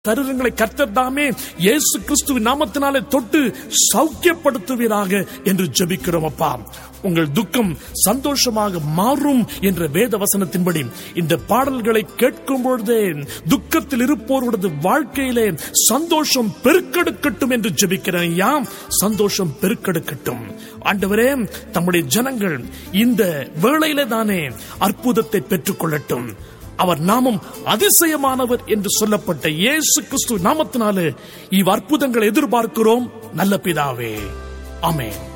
தருணங்களை கர்த்தர் தாமே இயேசு கிறிஸ்துவின் நாமத்தினாலே தொட்டு சௌக்கியப்படுத்துவீராக என்று ஜெபிக்கிறோம் அப்பா உங்கள் துக்கம் சந்தோஷமாக மாறும் என்ற வேத வசனத்தின்படி இந்த பாடல்களை கேட்கும் பொழுதே துக்கத்தில் இருப்போருடைய வாழ்க்கையிலே சந்தோஷம் பெருக்கெடுக்கட்டும் என்று ஜெபிக்கிறேன் யாம் சந்தோஷம் பெருக்கெடுக்கட்டும் ஆண்டவரே தம்முடைய ஜனங்கள் இந்த வேளையிலே தானே அற்புதத்தை பெற்றுக்கொள்ளட்டும் அவர் நாமம் அதிசயமானவர் என்று சொல்லப்பட்ட இயேசு கிறிஸ்து நாமத்தினாலே இவ் அற்புதங்களை எதிர்பார்க்கிறோம் நல்ல பிதாவே ஆமென்